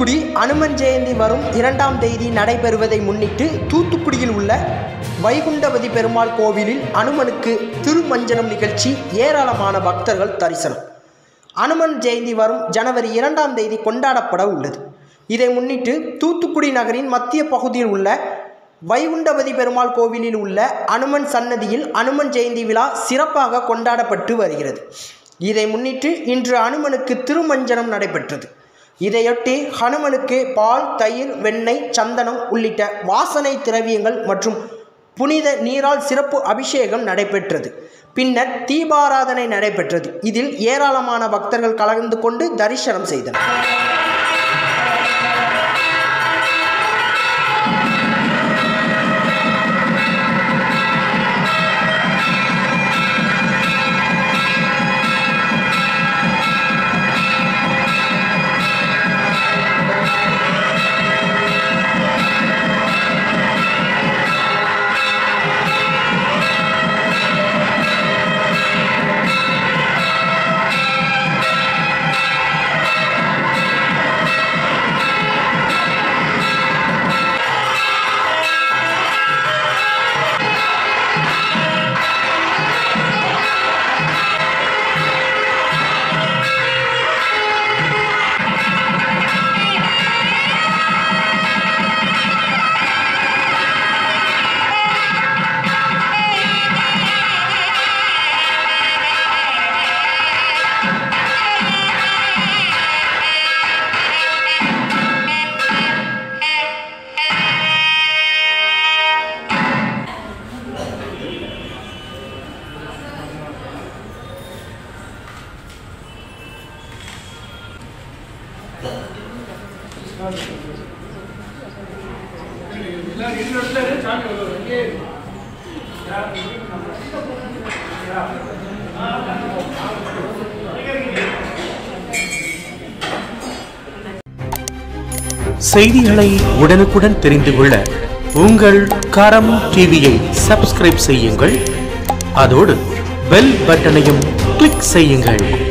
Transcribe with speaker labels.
Speaker 1: தூத்துக்குடி அனுமன் ஜெயந்தி வரும் இரண்டாம் தேதி நடைபெறுவதை முன்னிட்டு தூத்துக்குடியில் உள்ள வைகுண்டபதி பெருமாள் கோவிலில் அனுமனுக்கு திருமஞ்சனம் நிகழ்ச்சி ஏராளமான பக்தர்கள் தரிசனம் அனுமன் ஜெயந்தி வரும் ஜனவரி இரண்டாம் தேதி கொண்டாடப்பட உள்ளது இதை முன்னிட்டு தூத்துக்குடி நகரின் மத்திய பகுதியில் உள்ள வைகுண்டபதி பெருமாள் கோவிலில் உள்ள அனுமன் சன்னதியில் அனுமன் ஜெயந்தி விழா சிறப்பாக கொண்டாடப்பட்டு வருகிறது இதை முன்னிட்டு இன்று அனுமனுக்கு திருமஞ்சனம் நடைபெற்றது இதையொட்டி ஹனுமனுக்கு பால் தயிர் வெண்ணெய் சந்தனம் உள்ளிட்ட வாசனை திரவியங்கள் மற்றும் புனித நீரால் சிறப்பு அபிஷேகம் நடைபெற்றது பின்னர் தீபாராதனை நடைபெற்றது இதில் ஏராளமான பக்தர்கள் கலந்து கொண்டு தரிசனம் செய்தனர்
Speaker 2: செய்திகளை உடனுக்குடன் தெரிந்து கொள்ள உங்கள் கரம் டிவியை சப்ஸ்கிரைப் செய்யுங்கள் அதோடு பெல் பட்டனையும் கிளிக் செய்யுங்கள்